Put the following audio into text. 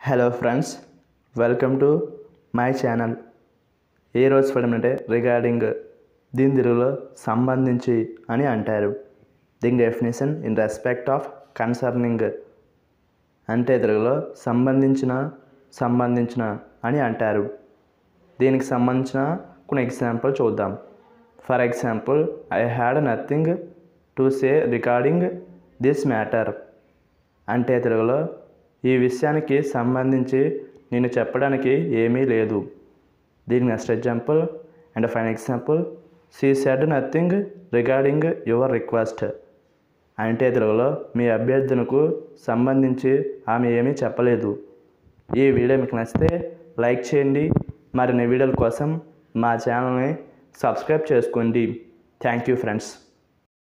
hello friends welcome to my channel ఏ రోజు పదం అంటే రిగార్డింగ్ దీని తెలుగులో సంబంధించి అని అంటారు దీని definition in respect of concerning అంటే తెలుగులో సంబంధించిన సంబంధించిన అని అంటారు దీనికి సంబంధించిన కొన్ని ఎగ్జాంపుల్ చూద్దాం for example I had nothing to say regarding this matter అంటే తెలుగులో ఈ విషయానికి సంబంధించి నేను చెప్పడానికి ఏమీ లేదు దీనికి next example and fine example she said nothing regarding your request అంటే తెలుగులో మీ అభ్యర్థనకు సంబంధించి ఆమె ఏమీ చెప్పలేదు ఈ వీడియో మీకు నచ్చితే లైక్ చేయండి మరిన్ని వీడియోల కోసం మా ఛానల్ని సబ్స్క్రైబ్ చేసుకోండి థ్యాంక్ యూ ఫ్రెండ్స్